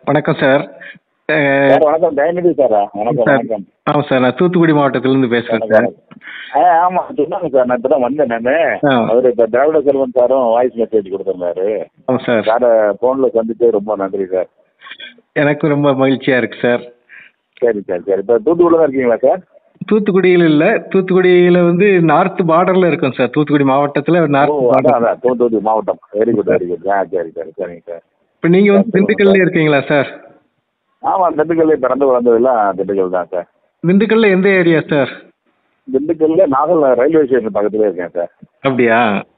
வணக்கம் சார் அஹ், சார் வணக்கம் தயநிதி சாரா வணக்கம் சார் வணக்கம் ஆமாம் சார் நான் தூத்துக்குடி மாவட்டத்திலிருந்து பேசுகிறேன் சார் ஆ ஆமா சொன்னாங்க சார் நான் இப்பதான் வந்தேன் நானு ஆ. அவரு இப்ப திராவிட செல்வன் சாரும் வாய்ஸ் மெசேஜ் கொடுத்திருந்தாரு ஆமாம் சார் சாரை போன்ல சந்திச்சு ரொம்ப நன்றி சார் எனக்கும் ரொம்ப மகிழ்ச்சியாக இருக்கு சார் சரி சார் சரி இப்ப தூத்துக்குடியில தான் இருக்கீங்களா சார் தூத்துக்குடியில் இல்லை தூத்துக்குடியில் வந்து நார்த் பார்டரில் இருக்கும் சார் தூத்துக்குடி மாவட்டத்தில் ஓ நார்த் அதான் பார்டர் அதான் தூத்துக்குடி மாவட்டம் வெரி குட் வெரி குட் ஆ சரி சரி சரிங்க சார் இப்போ நீங்கள் வந்து திண்டுக்கல்ல இருக்கீங்களா சார் ஆமா திண்டுக்கல்ல பிறந்து வளர்ந்ததெல்லாம் திண்டுக்கல் தான் சார் திண்டுக்கல்ல எந்த ஏரியா சார் திண்டுக்கல்ல நாகல் ரயில்வே ஸ்டேஷன் பக்கத்துல இருக்கேன் சார் அப்படியா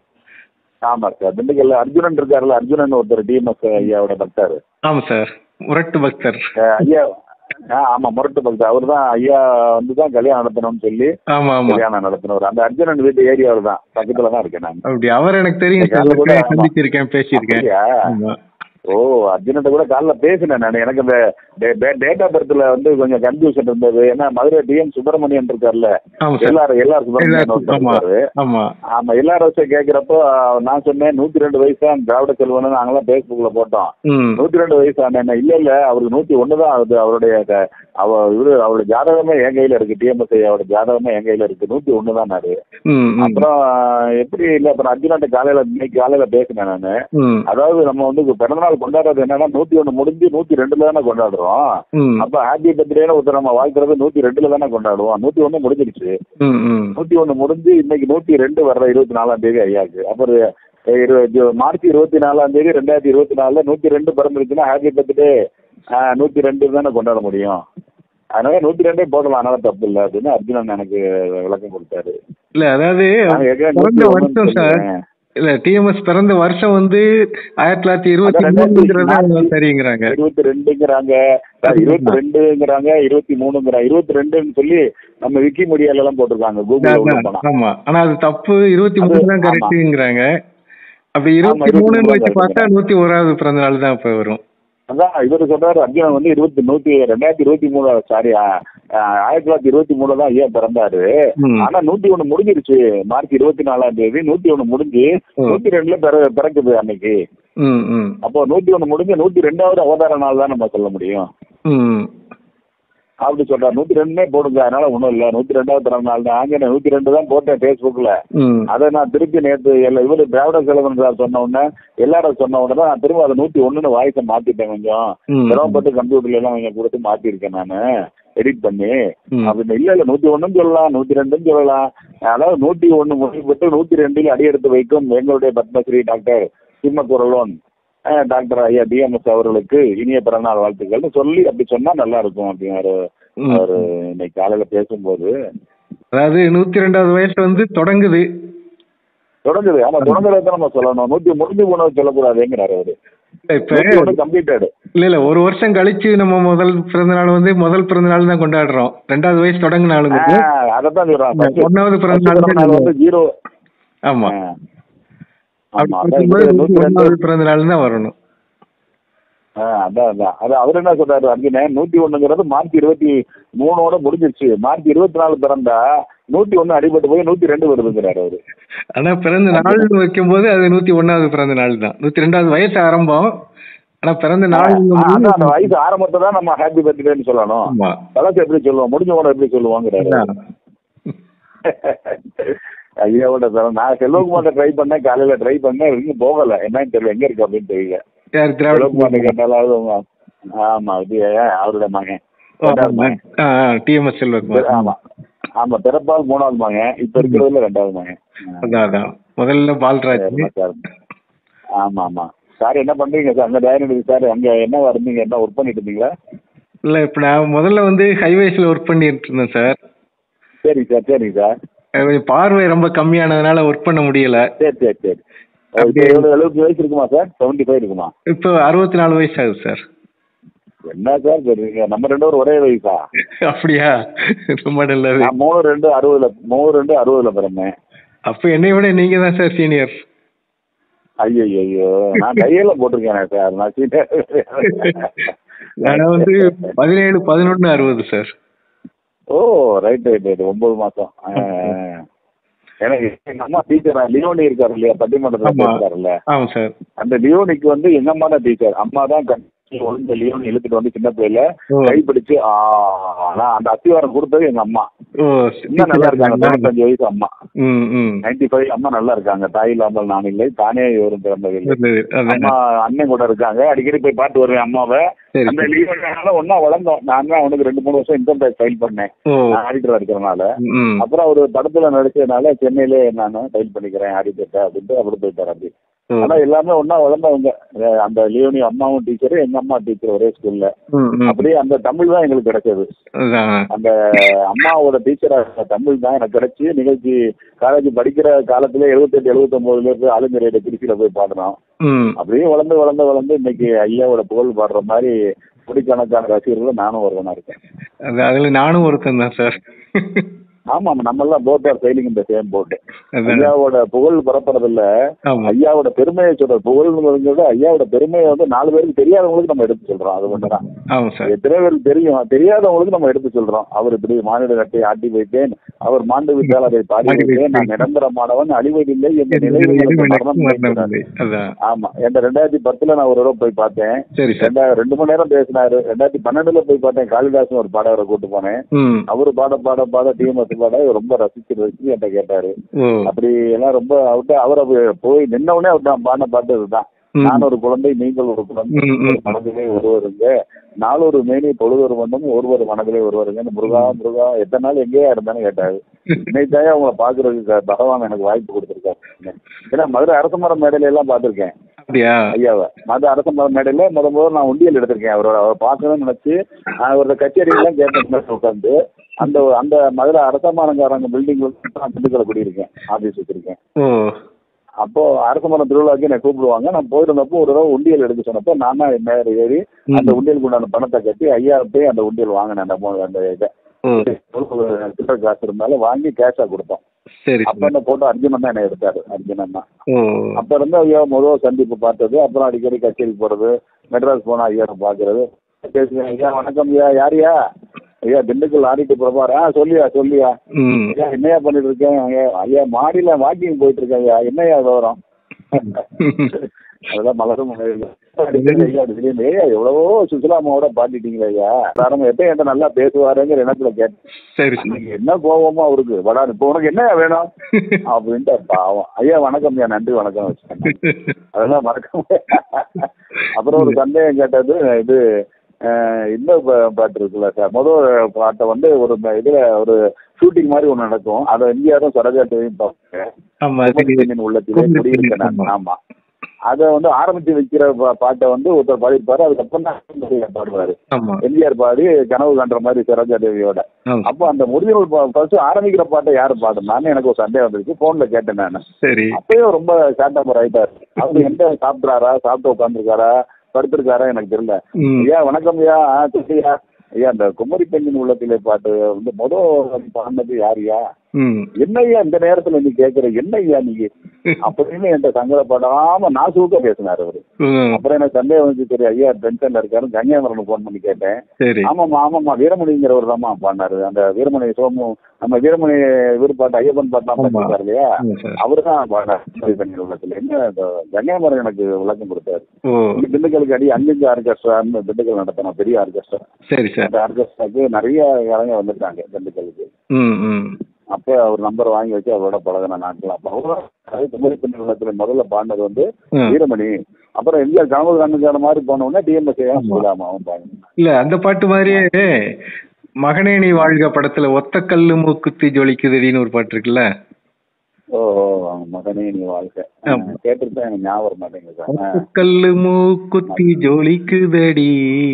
ஆமா சார் திண்டுக்கல்ல அர்ஜுனன் இருக்காருல்ல அர்ஜுனன் ஒருத்தர் டிஎம்எஸ் ஐயாவோட பக்தர் ஆமாம் சார் முரட்டு பக்தர் அஹ் ஐயா ஆ, ஆமா முரட்டு பக்தர் அவர் தான் ஐயா வந்து தான் கல்யாணம் நடத்தணும்னு சொல்லி ஆமாம் ஆமாம் கல்யாணம் நடத்தினவர் அந்த அர்ஜுனன் வீட்டு ஏரியாவில் தான் பக்கத்துல தான் இருக்கேன் நான் அப்படி அவர் எனக்கு தெரியும் சார் எனக்கு கூட ஏற்கனவே ஆமா. சந்திச்சிருக்கேன் பேசியிருக்கேன் அப்படியா? ஆமா ஓ அர்ஜுனன்ட்ட கூட காலைல பேசினேன் நான் எனக்கு இந்த டேட் ஆஃப் பர்த்ல வந்து கொஞ்சம் கன்ஃபியூஷன் இருந்தது ஏன்னா மதுரை டிஎம் சுப்பிரமணியன் இருக்கார்ல ஆமாம் சார் எல்லாரும் எல்லாரும் சுப்பிரமணியன் எல்லாருக்கும் ஒருத்தர் ஆமா இருக்காரு ஆமா ஆமா எல்லாரும் வச்சு கேட்கிறப்போ நான் சொன்னேன் நூத்தி ரெண்டு வயசு தான் திராவிட செல்வன் நாங்களாம் பேஸ்புக்ல போட்டோம் ம் நூத்தி ரெண்டு வயசு ஆனேன் இல்ல இல்ல அவருக்கு நூத்தி ஒண்ணு தான் ஆகுது அவருடைய க- அவ இவரு அவருடைய ஜாதகமே என் கையில இருக்கு டிஎம்எஸ் அவரோட ஜாதகமே என் கையில இருக்கு நூத்தி ஒண்ணு தான் நாரு ம் ம் அப்புறம் எப்படி இல்ல அப்புறம் அர்ஜுனாட்ட காலையில இன்னைக்கு காலையில பேசினேன் நானு ம் அதாவது நம்ம வந்து இப்ப பிறந்த நாள் கொண்டாடுறது என்னன்னா நூத்தி ஒண்ணு முடிஞ்சு நூத்தி ரெண்டுல தானே கொண்டாடுறோம் ம் அப்ப ஹாப்பி பர்த்டேன்னு ஒருத்தர் நம்ம வாழ்த்துறது நூத்தி ரெண்டுல தானே கொண்டாடுவோம் நூத்தி ஒண்ணு முடிஞ்சிருச்சு ம் ம் நூத்தி ஒண்ணு முடிஞ்சு இன்னைக்கு நூத்தி ரெண்டு வர்ற இருபத்தி நாலாம் தேதி ஐயாக்கு அப்புறம் இரு- இரு- மார்ச் இருபத்தி நாலாம் தேதி ரெண்டாயிரத்தி இருபத்தி நாலுல நூத்தி ரெண்டு பிறந்துருச்சுன்னா ஹாப்பி பர்த்டே நூத்தி ரெண்டு தானே கொண்டாட முடியும் அதனால நூத்தி ரெண்டே போடலாம் அதனால தப்பு இல்லை அப்படின்னு அர்ஜுனன் எனக்கு விளக்கம் கொடுத்தாரு இல்ல அதாவது நான் ஏற்கனவே பிறந்த 101 வருஷம் சார் சொல்லுவேன். இல்ல டிஎம்எஸ் பிறந்த வருஷம் வந்து ஆயிரத்தி தொள்ளாயிரத்தி இருபத்தி அதான் மூணுங்கிறத ரெண்டாயிரத்தி சரிங்கிறாங்க இருபத்தி ரெண்டுங்கிறாங்க இருபத்தி ரெண்டுங்கிறாங்க இருபத்தி மூணுங்கிறாங்க இருபத்தி ரெண்டுன்னு சொல்லி நம்ம விக்கி மீடியால எல்லாம் போட்டிருக்காங்க கூகுள்ல உள்ள போனா ஆமா ஆனா அது தப்பு இருபத்தி மூணு தான் ஆமா. கரெக்டுங்கிறாங்க அப்படி இருபத்தி இருபத்தி மூணு மூணுன்னு தான் வச்சு பார்த்தா correct. நூத்தி ஓராவது பிறந்த நாள் தான் இப்ப வரும் அதான் இவர் சொல்றாரு அர்ஜுனன் வந்து இருபத்தி நூத்தி ரெண்டாயிரத்தி இருபத்தி மூணு சாரி ஆயிரத்தி தொள்ளாயிரத்தி இருபத்தி மூணுல தான் ஐயா பிறந்தாரு ம். ஆனா நூத்தி ஒண்ணு முடிஞ்சிருச்சு மார்ச் இருபத்தி நாலாம் தேதி நூத்தி ஒண்ணு முடிஞ்சு ம். நூத்தி ரெண்டுல பிற பிறக்குது அன்னைக்கு ம் ம் அப்போ நூத்தி ஒண்ணு முடிஞ்சு நூத்தி ரெண்டாவது அவதார நாள் தான் நம்ம சொல்ல முடியும் ம் அப்படி சொல்றாரு நூத்தி ரெண்டுமே போடுங்க அதனால ஒண்ணும் இல்ல நூத்தி ரெண்டாவது பிறந்த நாள் தான் ஆங்க நூத்தி ரெண்டு தான் போட்டேன் பேஸ்புக்ல ம் அதை நான் திருப்பி நேற்று எல்லா இவரு திராவிட செலவன் சார் சொன்ன உடனே எல்லாரும் சொன்ன உடனே நான் திரும்ப அதை நூத்தி ஒண்ணுன்னு வாய்ஸை மாத்திட்டேன் கொஞ்சம் ம். சிரமப்பட்டு கம்ப்யூட்டர்ல எல்லாம் கொஞ்சம் கொடுத்து மாத்திருக்கேன் நானு எடிட் பண்ணி ம். அப்படின்னு இல்ல இல்ல நூத்தி ஒண்ணும் சொல்லலாம் நூத்தி ரெண்டும் சொல்லலாம் அதாவது நூத்தி ஒண்ணு முடிவுபட்டு நூத்தி ரெண்டில் அடியெடுத்து வைக்கும் எங்களுடைய பத்மஸ்ரீ டாக்டர் சிம்ம குரலோன் அஹ், டாக்டர் ஐயா டிஎம்எஸ் அவர்களுக்கு இனிய பிறந்தநாள் வாழ்த்துக்கள்னு சொல்லி அப்படி சொன்னா நல்லா இருக்கும் அப்படின்னாரு ம். அவரு இன்னைக்கு காலையில பேசும்போது அதாவது நூத்தி ரெண்டாவது வயசு வந்து தொடங்குது தொடங்குது ஆமா தொடங்குறத நம்ம சொல்லணும் நூத்தி முடிஞ்சு போனது சொல்லக்கூடாதுங்கிறாரு அவரு இப்ப நூத்தி ஒண்ணு கம்ப்ளீட்டட் இல்ல இல்ல ஒரு வருஷம் கழிச்சு நம்ம முதல் பிறந்த நாள் வந்து முதல் பிறந்த நாள் தான் கொண்டாடுறோம் ரெண்டாவது வயசு தொடங்கின ஆளுங்களுக்கு அதான் சொல்றான் ஆமா, ஒண்ணாவது பிறந்த first நாள் பிறந்த நாள் வந்து ஜீரோ ஆமா ஆமா அப்படி அதான் பார்க்கும்போது இது நூத்தி நூத்தி ரெண்டு ஒண்ணாவது பிறந்த நாள் தான் வரணும் ஆ, அதான் அதான் அது அவர் என்ன சொல்றாரு அர்ஜுனே நூத்தி ஒண்ணுங்கிறது மார்ச் இருபத்தி மூணோட முடிஞ்சிருச்சு மார்ச் இருபத்தி நாலு பிறந்தா நூத்தி ஒண்ணு அடிபட்டு போய் நூத்தி ரெண்டு வருதுங்கிறாரு அவரு ஆனா பிறந்த நாள் வைக்கும்போது அது நூத்தி ஒண்ணாவது பிறந்த நாள் தான் நூத்தி ரெண்டாவது வயசு ஆரம்பம் ஆனா பிறந்த நாள் ஆ, அதான் அந்த வயசு ஆரம்பத்தை தான் நம்ம ஹாப்பி பர்த்டேன்னு சொல்லணும் ஆமா பழசு எப்படி சொல்லுவோம் முடிஞ்ச உடனே எப்படி சொல்லுவாங்கிறாரு அதான். ஐயாவோட தரம் நான் செல்வகுமார்ட்ட ட்ரை பண்ணேன் காலையில ட்ரை பண்ணேன் இன்னும் போகல என்னன்னு தெரியல எங்க இருக்கு அப்படின்னு தெரியல யார் திராவிட செல்வகுமார்ட்ட கேட்டாலாவது உங்க ஆமா இது அவருடைய மகன் ரெண்டாவது மகன் டிஎம்எஸ் செல்வகுமார் ஆமா ஆமா பிறப்பால் மூணாவது மகன் இப்ப இருக்கிறதுல ரெண்டாவது மகன் அதான் அதான் முதல்ல பால்ராஜ் சரிம்மா சார் ஆமா ஆமா சார் என்ன பண்றீங்க சார் அங்க தயாரிப்பு சார் அங்க என்ன இருந்தீங்க என்ன ஒர்க் பண்ணிட்டு இருந்தீங்களா இல்ல இப்ப நான் முதல்ல வந்து ஹைவேஸ்ல ஒர்க் பண்ணிட்டு இருந்தேன் சார் சரிங்க சார் சரிங்க சார் அது கொஞ்சம் பார்வை ரொம்ப கம்மியானதுனால ஒர்க் பண்ண முடியல சரி சரி சரி இப்போ எவ்வளவு எழுபத்தி வயசு இருக்குமா சார் செவன்டி ஃபைவ் இருக்குமா இப்போ அறுபத்தி நாலு வயசு ஆகுது சார் என்ன சார் சொல்றீங்க நம்ம ரெண்டு பேரும் ஒரே வயசா அப்படியா ரொம்ப நல்லது நான் மூணு ரெண்டு அறுபதுல மூணு ரெண்டு அறுபதுல பிறந்தேன் அப்ப என்னை விட நீங்க தான் சார் சீனியர் ஐயோ ஐயோ நான் கையில போட்டிருக்கேன் சார் நான் நான் வந்து பதினேழு பதினொன்னு அறுபது sir oh right right right ஒன்பது மாசம் ஆ, எனக்கு எங்க அம்மா டீச்சர் லியோனி இருக்காரு இல்லையா பட்டிமன்றத்தில் ஆமா. இருக்காருல்ல ஆமா சார் அந்த லியோனிக்கு வந்து எங்க அம்மா தான் டீச்சர் அம்மா தான் ஒழுங்கு லியோன்னு இழுத்துட்டு வந்து சின்ன பிள்ளையில ஓ. கைப்பிடிச்சு ஆ, ஆனா அந்த அத்திவாரம் கொடுத்தது எங்க அம்மா ஓ இன்னும் நல்லா இருக்காங்க தொண்ணூத்தஞ்சு வயசு அம்மா ம் ம் நைன்டி ஃபைவ் அம்மா நல்லா இருக்காங்க தாய் இல்லாமல் நான் இல்லை தானே இவரும் பிறந்ததில்லை நல்லது. அதான். அம்மா அண்ணன் கூட இருக்காங்க அடிக்கடி போய் பார்த்து வருவேன் அம்மாவை சரி அந்த லீவுனால ஒன்னா வளர்ந்தோம் நான் தான் அவனுக்கு ரெண்டு மூணு வருஷம் இன்கம் டேக்ஸ் ஃபைல் பண்ணேன் ஓ நான் ஆடிட்டரா இருக்கிறனால ம் அப்புறம் அவர் படத்துல நடிச்சதுனால சென்னையிலே நான் ஃபைல் பண்ணிக்கிறேன் ஆடிட்டர் அப்படின்ட்டு அப்படி போயிட்டார் அப்படி ஓ. ஆனா எல்லாமே ஒன்னா வளர்ந்தவங்க அஹ் அந்த லியோனி அம்மாவும் டீச்சர் எங்க அம்மா டீச்சர் ஒரே ஸ்கூல்ல ம், ம். அப்படியே அந்த தமிழ் தான் எங்களுக்கு கிடைச்சது அதான். அந்த அம்மாவோட டீச்சரா இருந்த தமிழ் தான் எனக்கு கிடைச்சி நிகழ்ச்சி காலேஜ் படிக்கிற காலத்துல எழுபத்தெட்டு எழுபத்தொன்பதுல இருந்து ஆளுங்கரையில திருச்சியில போய் பாடுறோம் ம். அப்படியே வளர்ந்து வளர்ந்து வளர்ந்து இன்னைக்கு ஐயாவோட புகழ் பாடுற மாதிரி கோடிக்கணக்கான ரசிகர்கள் நானும் ஒருவனா இருக்கேன் அது- அதுல நானும் ஒருத்தன் தான் சார் ஆமா நம்ம எல்லாம் போட் ஆர் சைலிங் இந்த சேம் போட் அதான். ஐயாவோட புகழ் பரப்புறதில்ல ஆமா ஐயாவோட பெருமையை சொல்ற புகழ்ங்கிறத ஐயாவோட பெருமையை வந்து நாலு பேருக்கு தெரியாதவங்களுக்கு நம்ம எடுத்து சொல்றோம் அது ஒண்ணுதான் ஆமா சார் எத்தனை பேருக்கு தெரியும் தெரியாதவங்களுக்கு நம்ம எடுத்து சொல்றோம் அவர் இப்படி மாநில கட்டை ஆட்டி வைத்தேன் அவர் மாண்டு விட்டால் அதை பாடி பாடி வைத்தேன் நான் வைத்தேன். நிரந்தரமானவன் அழிவதில்லை என்ற இது நிலையில் இது எனக்கு எனக்கு மரணம் மரணம் கிடைத்தது. இல்லை. அதான் ஆமா என்ற ரெண்டாயிரத்தி பத்துல நான் ஒரு தடவை போய் பார்த்தேன் சரி சார் ரெண்டா ரெண்டு மணி நேரம் பேசினாரு ரெண்டாயிரத்தி பன்னெண்டுல போய் பார்த்தேன் காளிதாசன் ஒரு பாடகரை கூட்டு போனேன் ம் அவரு பாட பாட பாட டிஎம்எஸ் பாட ரொம்ப ரசிச்சு ரசிச்சு என்கிட்ட கேட்டாரு ஓ அப்படி எல்லாம் ரொம்ப அவர்கிட்ட அவரை போய்- போய் நின்ன உடனே அவர்கிட்ட பாட பாட்டு இதுதான் ம். நான் ஒரு குழந்தை நீங்கள் ஒரு குழந்தை ம், ம். மனதிலே ஒருவருங்க நாலொரு மேனி பொழுதொரு வண்ணம் ஒருவர் மனதிலே ஒருவருங்க முருகா முருகா எத்தனை நாள் எங்கேயா இருந்தாலும் கேட்டாரு இன்னைக்கு அவங்கள பாக்குறதுக்கு பகவான் எனக்கு வாய்ப்பு கொடுத்துருக்காரு ஏன்னா மதுரை அரச மரம் மேடையில எல்லாம் பார்த்திருக்கேன் அப்படியா ஐயாவை மத அரச மரம் மேடையில முத முதல்ல நான் உண்டியல் எடுத்திருக்கேன் அவரோட அவரை பார்க்கணும்னு நினைச்சு நான் அவரோட கச்சேரியெல்லாம் கேட்டேன் உட்காந்து அந்த அந்த மதுரை அரசமானங்காரங்க பில்டிங்ல நான் திண்டுக்கலை குடியிருக்கேன் ஆபீஸ் வச்சிருக்கேன் ஓ அப்போ அரச மரம் திருவிழாக்கு என்னை கூப்பிடுவாங்க நான் போயிருந்தப்போ ஒரு தடவை உண்டியல் எடுக்க சொன்னப்போ நான் தான் மேலே ஏறி ம். அந்த உண்டியலுக்கு உண்டான பணத்தை கட்டி ஐயா போய் அந்த உண்டியல் வாங்கினேன் அந்த mo- அந்த இதை ஓ சில்லற காசு இருந்தாலும் வாங்கி கேஷா கொடுத்தோம் சரி அப்ப இந்த போட்டோ அர்ஜுனன் தான் என்ன எடுத்தாரு அர்ஜுனன் தான் ஓ அப்ப இருந்து ஐயா முதல் சந்திப்பு பார்த்தது அப்புறம் அடிக்கடி கச்சேரி போறது மெட்ராஸ் போனா ஐயா பாக்குறது பேசுவேன் ஐயா வணக்கம் ஐயா யாரியா ஐயா திண்டுக்கல் ஆடிட்டு பிரபாரா ஆ சொல்லியா சொல்லியா ம் ஐயா என்னையா பண்ணிட்டு இருக்கேன் ஐயா, ஐயா மாடியில வாக்கிங் போயிட்டு இருக்கேன் ஐயா என்னையா விவரம் அதெல்லாம் மலரும் மலரில். அடிக்கடி ஐயா திடீர்னு, ஐயா எவ்வளவோ சுசிலாமாவோட பாட்டிட்டீங்களே ஐயா காரணம் எப்ப என்கிட்ட நல்லா பேசுவாருங்கிற எண்ணத்துல கேட்டேன் சரி சரி அன்னைக்கு என்ன கோவமோ அவருக்கு வடா இப்போ உனக்கு என்ன வேணும் அப்படின்ட்டு பாவம் ஐயா வணக்கம் ஐயா நன்றி வணக்கம் வச்சுக்கேன் அதெல்லாம் மறக்க முடியாது. அப்புறம் ஒரு சந்தேகம் கேட்டது இது அஹ், இந்த பா- பாட்டு இருக்குல்ல சார் முதல் பாட்டை வந்து ஒரு ம- இதுல ஒரு ஷூட்டிங் மாதிரி ஒன்று நடக்கும் அதை எம்ஜிஆரும் சரகாட்டையும் பார்ப்பேன் ஆமா அது குமரிப்பெண்ணின் உள்ளத்திலே குடியிருக்க நான் ஆமா அதை வந்து ஆரம்பிச்சு வைக்கிற பா- பாட்டை வந்து ஒருத்தர் பாடியிருப்பாரு அதுக்கப்புறம் தான் எம்ஜிஆர் பாடுவாரு ஆமா எம்ஜிஆர் பாடி கனவு காண்ற மாதிரி சரோஜா தேவியோட ஆமா. அப்போ அந்த ஒரிஜினல் ஃபர்ஸ்ட் ஆரம்பிக்கிற பாட்டை யாரு பாடுனான்னு எனக்கு ஒரு சந்தேகம் வந்துருச்சு போன்ல கேட்டேன் நான் சரி அப்பயும் ரொம்ப ஷார்ட் ஆயிட்டாரு அவரு எந்த சாப்பிட்றாரா சாப்பிட்டு உட்காந்துருக்காரா படுத்திருக்காரா எனக்கு தெரியல ம் ஐயா வணக்கம் ஐயா ஆ, சொல்லுயா ஐயா அந்த குமரி பெண்ணின் உள்ளத்திலே பாட்டு வந்து முதல் பாடினது யாருயா ம் என்ன ஐயா இந்த நேரத்துல நீ கேக்குற என்ன ஐயா நீங்க அப்படின்னு என்கிட்ட சங்கடப்படாம நாசூக்க பேசினாரு அவரு ம். அப்புறம் எனக்கு சந்தேகம் வந்து சரி ஐயா டென்ஷன்ல இருக்காரு கன்னியாகுமரன் ஃபோன் பண்ணி கேட்டேன் சரி ஆமாம்மா ஆமாம்மா வீரமணிங்கிறவர் தான்மா பாடினாரு அந்த வீரமணி சோமு நம்ம வீரமணி இவர் பாட்டு ஐயப்பன் பாட்டு ஆமா. பாடினார் இல்லையா ஆமா சார் அவரு தான் பாடினார் குமரி பெண்ணின் உள்ளத்துல என்ன இந்த கன்னியாகுமரன் எனக்கு விளக்கம் கொடுத்தாரு ஓ இங்க திண்டுக்கலுக்கு அடி அஞ்சஞ்சு ஆர்கெஸ்ட்ரான்னு திண்டுக்கல் நடத்தின பெரிய ஆர்கெஸ்ட்ரா சரி சார் அந்த ஆர்கெஸ்ட்ராக்கு நிறைய இளைஞர் வந்திருக்காங்க திண்டுக்கலுக்கு ம் ம் அப்போ அவர் நம்பர் வாங்கி வச்சு அவரோட பழகின நாட்கள் அப்போ அவரும் அது குமரி பெண் உள்ளத்துல முதல்ல பாடினது வந்து ம். வீரமணி அப்புறம் எம்ஜிஆர் கனவு கண்ணுக்கான மாதிரி போன உடனே டிஎம்எஸ் சொல்லலாமா அவன் பாடினான் இல்ல அந்த பாட்டு மாதிரியே மகனே நீ வாழ்க படத்துல ஒத்த கல்லு மூக்குத்தி ஜொலிக்குதடின்னு ஒரு பாட்டு இருக்குல்ல ஓ ஓ, மகனே நீ வாழ்க்கை ஆமா. கேட்டுருந்தா எனக்கு ஞாபகம் வர மாட்டேங்குது சார் ஆ. ஒத்த கல்லு மூக்குத்தி ஜொலிக்குதடி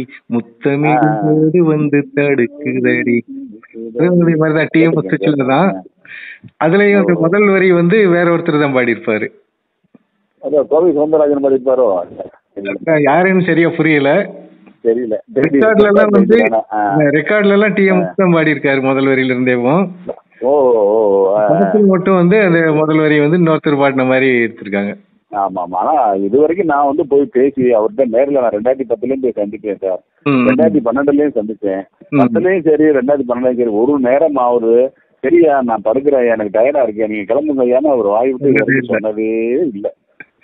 முத்தமிடு வந்து தடுக்குதடி அதே மாதிரிதான் டிஎம்எஸ் வச்சுல தான் அதுலயும் அந்த முதல் வரி வந்து வேற ஒருத்தர் தான் பாடியிருப்பாரு அதான் கோவை சவுந்தரராஜன் படிப்பாரோ யாருன்னு சரியா புரியல தெரியல ரெக்கார்ட்ல எல்லாம் வந்து ஆ. ரெக்கார்ட்ல எல்லாம் டிஎம்எஸ் தான் பாடியிருக்காரு முதல் வரியில இருந்தேவும் ஓ ஓ ஓ, ஆ. படத்தில் மட்டும் வந்து அந்த முதல் வரி வந்து இன்னொருத்தர் பாடின மாதிரி எடுத்திருக்காங்க ஆமா ஆமா ஆனா இது வரைக்கும் நான் வந்து போய் பேசி அவர்கிட்ட நேர்ல நான் ரெண்டாயிரத்தி பத்துலயும் போய் சந்திச்சேன் சார் ம். ரெண்டாயிரத்தி பன்னெண்டுலயும் சந்திச்சேன் ம். பத்துலயும் சரி ரெண்டாயிரத்தி பன்னெண்டுலயும் சரி ஒரு நேரம் அவரு சரியா நான் படுக்கிறேன் எனக்கு டயர்டா இருக்கேன் நீங்க கிளம்புங்க ஐயான்னு அவர் வாய் விட்டு இது வரைக்கும் சொன்னதே இல்ல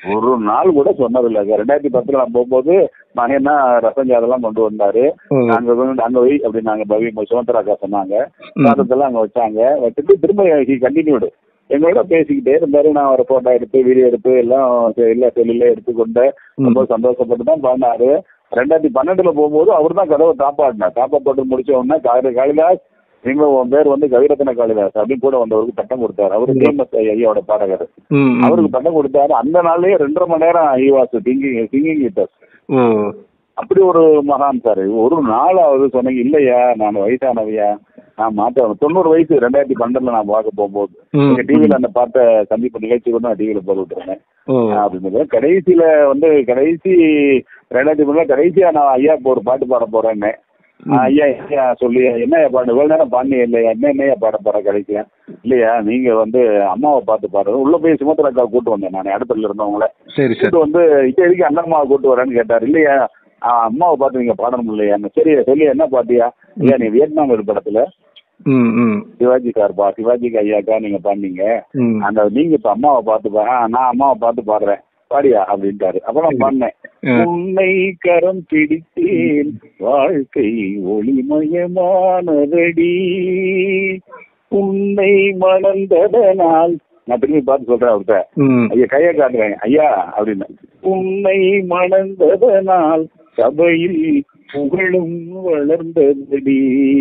ஒரு நாள் கூட சொன்னதில்லை ரெண்டாயிரத்தி பத்துல நான் போகும்போது மகன்னா ரசம் அதெல்லாம் கொண்டு வந்தாரு ம். அங்க வந்து அங்க வை அப்படின்னாங்க பவி சுமந்தராக்கா சொன்னாங்க ம். சாதத்தெல்லாம் அங்க வச்சாங்க வச்சுட்டு திரும்ப ஹி கண்டினியூடு எங்களோட பேசிக்கிட்டே இருந்தாரு நான் ஒரு போட்டோ எடுத்து வீடியோ எடுத்து எல்லாம் செ- எல்லா செல்லுல எடுத்துக்கொண்டு ரொம்ப சந்தோஷப்பட்டு தான் பண்ணாரு ரெண்டாயிரத்தி பன்னெண்டுல போகும்போது அவர் தான் கதவை தாப்பாடினார் தாப்பா போட்டு முடிச்ச உடனே காளி- காளிதாஸ் நீங்க உன் பேர் வந்து கவிரத்ன காளிதாஸ் அப்படின்னு கூட வந்தவருக்கு பட்டம் கொடுத்தாரு அவரு ஃபேமஸ் ஐயாவோட பாடகர் ம், ம். அவருக்கு பட்டம் கொடுத்தாரு அந்த நாள்லயே ரெண்டரை மணி நேரம் I was singing singing with ஓ அப்படி ஒரு மகான் சார் ஒரு நாளாவது சொன்னீங்க இல்லையா நான் வயசானவையா நான் மாற்ற தொண்ணூறு வயசு ரெண்டாயிரத்தி பன்னெண்டுல நான் பார்க்க போகும்போது ம். எங்க டிவியில அந்த பாட்டை சந்திப்பு நிகழ்ச்சி கூட நான் டிவியில போட்டு விட்டுருந்தேன் ஓ அப்படின்னு கடைசியில வந்து கடைசி ரெண்டாயிரத்தி பன்னெண்டுல கடைசியா நான் ஐயா இப்போ ஒரு பாட்டு பாட போறேன்னு ஆ, ஐயா ஐயா சொல்லி என்னையா பாடு இவ்வளவு நேரம் பாடினே இல்லையா என்ன என்னையா பாட போற கடைசியா இல்லையா நீங்க வந்து அம்மாவை பார்த்து பாடுறது உள்ள போய் சுமத்ராக்கா கூட்டு வந்தேன் நான் இடத்துல இருந்தவங்கள சரி சார் கூட்டு வந்து இப்போ எதுக்கு அண்ணம்மாவை கூட்டு வரேன்னு கேட்டார் இல்லையா ஆ, அம்மாவை பார்த்து நீங்க பாடணும் இல்லையா சரி சொல்லி என்ன பாட்டியா ஐயா நீ வியட்நாம் ஒரு படத்துல ம் ம் சிவாஜி சார்பா சிவாஜிக்கு ஐயாக்கா நீங்க பாடினீங்க ம் அந்த நீங்க இப்ப அம்மாவை பார்த்து பா ஆ, நான் அம்மாவை பார்த்து பாடுறேன் பாடியா அப்படின்ட்டாரு அப்ப நான் பாடினேன் ஆ. உன்னை கரம் பிடித்தேன் வாழ்க்கை ஒளிமயமானதடி உன்னை மணந்ததனால் நான் திரும்பி பார்த்து சொல்றேன் அவர்கிட்ட ம் ஐயா கையை காட்டுறேன் ஐயா அப்படின்னு உன்னை மணந்ததனால் சபையில் புகழும் வளர்ந்ததடி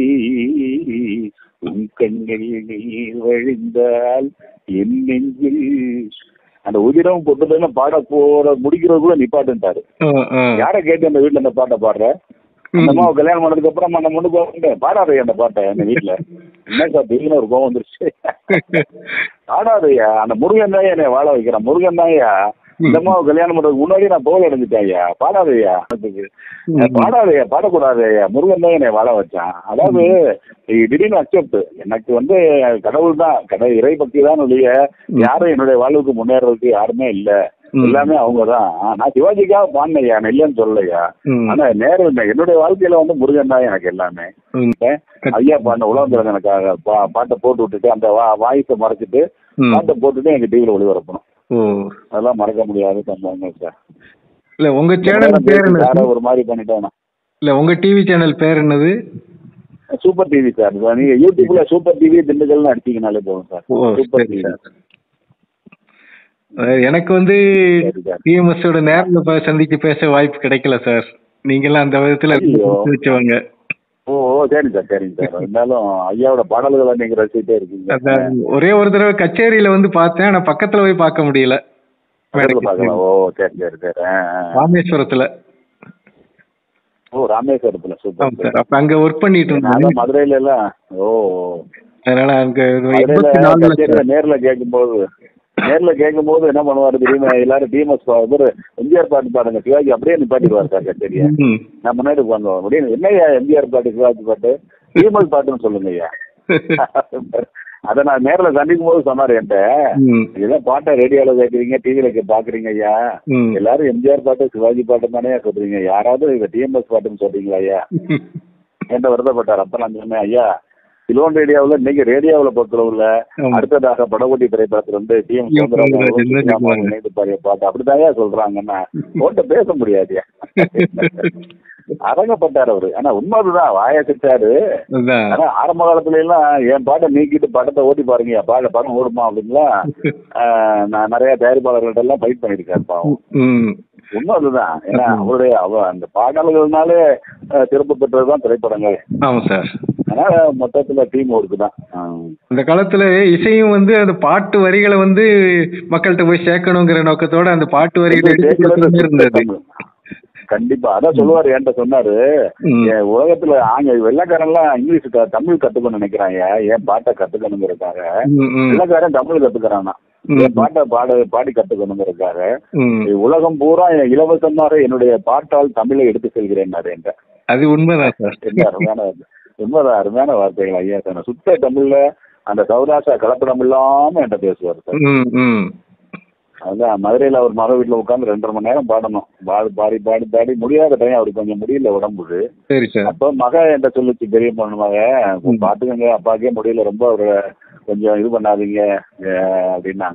உன் கண்ணில் நீர் வழிந்தால் என் நெஞ்சில் அந்த உதிரம் பொட்டுன்னு பாட போற முடிக்கிறது கூட நிப்பாட்டுட்டாரு ஆ, ஆ. யாரை கேட்டு அந்த வீட்டுல அந்த பாட்டை பாடுற அந்த ம். அம்மாவை கல்யாணம் பண்ணதுக்கு அப்புறம் அந்த முன்னுக்கு வந்து பாடாதையா அந்த பாட்டை அந்த வீட்டுல என்ன சார் திடீர்னு ஒரு கோவம் வந்துருச்சு பாடாதையா அந்த முருகன் தான் என்னை வாழ வைக்கிறான் முருகன் தான்யா இந்த அம்மாவை கல்யாணம் பண்றதுக்கு முன்னாடி நான் போல அடைஞ்சிட்டேன் ஐயா பாடாதையா ம். பாடாதையா பாடக்கூடாதையா முருகன் தான் என்னை வாழ வச்சான் அதாவது திடீர்னு அக்செப்ட் எனக்கு வந்து கடவுள் தான் கடை இறை பக்தி தான் ஒழிய யாரும் என்னுடைய வாழ்வுக்கு முன்னேறதுக்கு யாருமே இல்ல ம். எல்லாமே அவங்க தான் நான் சிவாஜிக்காக பாடினையா நான் இல்லைன்னு சொல்லலையா ம். ஆனா நேரம் இல்லை என்னுடைய வாழ்க்கையில வந்து முருகன் தான் எனக்கு எல்லாமே ம். ஐயா பாடின உலகம் எனக்காக பா- பாட்டை போட்டு விட்டுட்டு அந்த வா வாய்ஸை மறைச்சிட்டு ம். பாட்டை போட்டுட்டு எங்க டிவியில ஒளிபரப்பணும் ஓ அதெல்லாம் மறக்க முடியாத சம்பவங்கள் சார் இல்ல உங்க சேனல் பேர் என்ன வேற ஒரு மாதிரி பண்ணிட்டேன் நான். இல்ல உங்க டிவி சேனல் பேர் என்னது சூப்பர் டிவி சார் இப்ப நீங்க யூடியூப்ல சூப்பர் டிவி திண்டுக்கல்னு அடிச்சீங்கனாலே போதும் சார் ஓ சூப்பர் சரி டிவி சார் அஹ் எனக்கு வந்து சரி சார் டிஎம்எஸ் ஓட நேர்ல போய் சந்திச்சு பேச வாய்ப்பு கிடைக்கல சார் நீங்கெல்லாம் அந்த விதத்துல ஐயோ. கொடுத்து வச்சவங்க ஓ ஓ, சரிங்க சார் சரிங்க சார் இருந்தாலும் ஐயாவோட பாடல்களை நீங்க ரசிச்சுட்டே இருக்கீங்க அதான் ஒரே ஒரு தடவை கச்சேரியில வந்து பார்த்தேன் ஆனா பக்கத்துல போய் பார்க்க முடியல பக்கத்துல பார்க்கலாம் ஓ சரி சரி சரி ஆ, ஆ. ராமேஸ்வரத்துல ஓ ராமேஸ்வரத்துல ஆமா சூப்பர் சார் அப்ப அங்க ஒர்க் பண்ணிட்டு நான் இருந்தேன் மதுரையில எல்லாம் ஓ அதனால அங்க மதுரையில எண்பத்தி நாலுல கச்சேரியில நேர்ல கேட்கும்போது நேர்ல கேட்கும்போது என்ன பண்ணுவாரு திடீர்னு எல்லாரும் டிஎம்எஸ் இவரு எம்ஜிஆர் பாட்டு பாடுங்க சிவாஜி அப்படியே நிப்பாட்டிடுவார் சார் கச்சேரியை ம். நான் முன்னாடி உட்காந்து அப்படின்னு என்னய்யா எம்ஜிஆர் பாட்டு சிவாஜி பாட்டு டிஎம்எஸ் பாட்டுன்னு சொல்லுங்க ஐயா அதை நான் நேர்ல சந்திக்கும் போது சொன்னாரு என்கிட்ட ம். இதெல்லாம் பாட்டை ரேடியோல கேட்குறீங்க டிவியில பாக்குறீங்க ஐயா ம். எல்லாரும் எம்ஜிஆர் பாட்டு சிவாஜி பாட்டு தானே சொல்றீங்க யாராவது இதை டிஎம்எஸ் பாட்டுன்னு சொல்றீங்களா ஐயா என்ற வருத்தப்பட்டார் அப்ப நான் சொன்னேன் ஐயா சிலோன் ரேடியோவில் இன்னைக்கு ரேடியோவில் பொறுத்தளவுல ஆமா. அடுத்ததாக படகோட்டி திரைப்படத்துல வந்து டிஎம் டி. எம். சௌந்தரராஜன் தான் சொல்லுவாங்க. இணைந்து பாடிய பாட்டு அப்படிதாயா சொல்றாங்கன்னா ஓட்ட பேச முடியாதுயா அரங்கப்பட்டார் அவரு ஆனா உண்மை அதுதான் வாயசிட்டாரு அதான் ஆனா ஆரம்ப காலத்துல எல்லாம் என் பாட்டை நீக்கிட்டு படத்தை ஓட்டி பாருங்க பாட படம் ஓடுமா அப்படின்லாம் ஆஹ், நான் நிறைய தயாரிப்பாளர்கள்ட்ட எல்லாம் ஃபைட் பண்ணிருக்கேன் பாவம் ம். உண்மை அதுதான் ஏன்னா அவருடைய அவ அந்த பாடல்கள்னாலே அஹ், சிறப்பு பெற்றதுதான் திரைப்படங்கள் ஆமா சார் அதனால மொத்தத்துல டீம் ஒர்க்கு தான் ஆஹ். அந்த காலத்துல இசையும் வந்து அந்த பாட்டு வரிகளை வந்து மக்கள்கிட்ட போய் சேர்க்கணுங்கிற நோக்கத்தோட அந்த பாட்டு வரிகளை எடுத்து கொடுத்துட்டே இருந்தது கண்டிப்பா அதான் சொல்லுவாரு என்கிட்ட சொன்னாரு ம். என் உலகத்துல ஆங்க வெள்ளக்காரன்லாம் இங்கிலீஷ் க- தமிழ் கத்துக்கணும்னு நினைக்கிறாங்க ஏன் பாட்டை கத்துக்கணுங்கிறதுக்காக ம், ம். வெள்ளக்காரன் தமிழ் கத்துக்கிறானா ம். என் பாட்டை பாட பாடி கத்துக்கணுங்கிறதுக்காக ம். உலகம் பூரா என் இலவசமாக என்னுடைய பாட்டால் தமிழை எடுத்து செல்கிறேன் என்கிட்ட அது உண்மைதான் சார் என்ன அருமையான வார்த்தை. உண்மைதான் அருமையான வார்த்தைகள் ஐயா சார் சுத்த தமிழ்ல அந்த சௌராஷ்டிரா கலப்படம் இல்லாம என்கிட்ட பேசுவார் சார் ம், ம். அதான் மதுரையில அவர் மக வீட்டுல உட்காந்து ரெண்டரை மணி நேரம் பாடணும் பாடி பாடி பாடி பாடி முடியாத டைம் அவருக்கு கொஞ்சம் முடியல உடம்புது சரி சார் அப்ப மக என்கிட்ட சொல்லுச்சு பெரிய பொண்ணு மக பாத்துக்கங்க அப்பாக்கே முடியல ரொம்ப ஒரு கொஞ்சம் இது பண்ணாதீங்க அஹ் அப்படின்னாங்க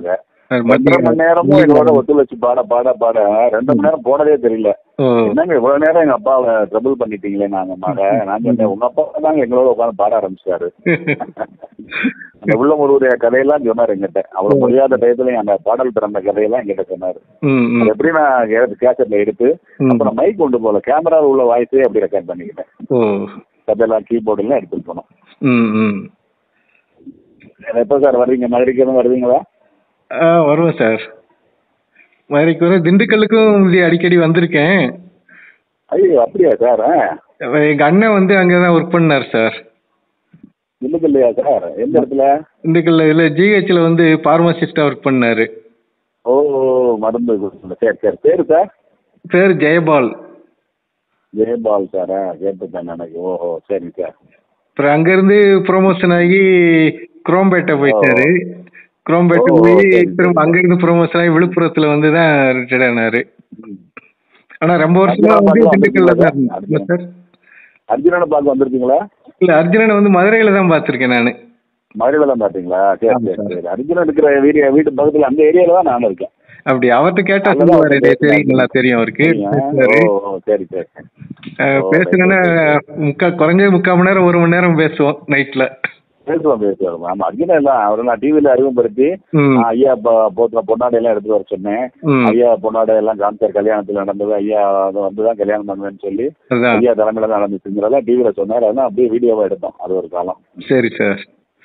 சார், ரெண்டரை மணி நேரமும் எங்களோட மத்திய- ஒத்துழைச்சு பாட பாட பாட ரெண்டு மணி நேரம் போனதே தெரியல ஓ என்னங்க இவ்வளவு நேரம் எங்க அப்பாவை ட்ரபிள் பண்ணிட்டீங்களே நாங்க மக நான் சொன்னேன் உங்க அப்பா தாங்க எங்களோட உட்காந்து பாட ஆரம்பிச்சாரு அந்த உள்ள முருடைய கதையெல்லாம் சொன்னாரு எங்கிட்ட அவ்வளவு முடியாத டயத்துல அந்த பாடல் பிறந்த கதையெல்லாம் எங்கிட்ட சொன்னாரு ம் ம் அது எப்படி நான் கேசட்ல எடுத்து ம். அப்புறம் மைக் கொண்டு போல கேமராவில் உள்ள வாய்ஸே அப்படி ரெக்கார்ட் பண்ணிக்கிட்டேன் ஓ கதையெல்லாம் கீபோர்டு எல்லாம் எடுத்துட்டு போனோம் ம் ம் எப்போ சார் வர்றீங்க மதுரைக்கு எதுவும் வருவீங்களா ஆ வருவேன் சார் மதுரைக்கு வர திண்டுக்கல்லுக்கும் இது அடிக்கடி வந்திருக்கேன் ஐயோ அப்படியா சார் ஆ எங்க அண்ணன் வந்து அங்கதான் ஒர்க் பண்ணார் சார் திண்டுக்கல் இல்லையா சார் எந்த இடத்துல திண்டுக்கல்ல இல்ல ஜிஹெச்ல வந்து பார்மசிஸ்டா ஒர்க் பண்ணாரு ஓ மருந்து கொடுக்கணும். சரி சரி பேரு சார் பேர் ஜெயபால் ஜெயபால் சாரா கேட்டுப்பேன் எனக்கு ஓஹோ சரி சார் அப்புறம் அங்கிருந்து ப்ரொமோஷன் ஆகி குரோம்பேட்டை போயிட்டாரு குரோம்பேட்டை ஓ, போய் சரி, சரி. திரும்ப அங்கிருந்து ப்ரொமோஷன் ஆகி விழுப்புரத்துல வந்து தான் ரிட்டையர்ட் ஆனாரு ம். ஆனா ரொம்ப வருஷமா அர்ஜுனா வந்து பார்க்க திண்டுக்கல்ல தான் வந்திருக்கீங்களா இருந்தாரு. சார் அர்ஜுனனை பார்க்க வந்திருக்கீங்களா இல்ல அர்ஜுனனை வந்து மதுரையில தான் பார்த்திருக்கேன் நானு மதுரையில தான் பார்த்தீங்களா சரி ஆமா சரி சார். சரி அர்ஜுனன் இருக்கிற வீடு வீட்டு பக்கத்துல அந்த ஏரியால தான் நான் இருக்கேன் அப்படி அவர்கிட்ட கேட்டா அங்கதான் சொல்லுவாரு வந்து "டேய், தெரியும் நல்லா தெரியும் அவருக்கு சரியா? பேசுவாரு ஓ ஓ, சரி சரி அஹ், ஓ, பேசுனேன்னா ரைட், முக்கா குறைஞ்சது முக்கால் மணி நேரம் ஒரு மணி நேரம் பேசுவோம் நைட்ல பேசுவோம் பேசுவோம் ஆமா அர்ஜுனன் எல்லாம் அவரை நான் டிவியில அறிமுகப்படுத்தி ம் ஆ, ஐயா ப- போத்துல பொன்னாடை எல்லாம் எடுத்து வர சொன்னேன் ம் ஐயா பொன்னாடை எல்லாம் காமிச்சார் கல்யாணத்துல நடந்தது ஐயா அதை வந்து தான் கல்யாணம் பண்ணுவேன்னு சொல்லி அதான் ஐயா தலைமையில தான் நடந்துச்சுங்கிறதெல்லாம் டிவியில சொன்னார் அதெல்லாம் அப்படியே வீடியோவா எடுத்தோம் அது ஒரு காலம் சரி சார்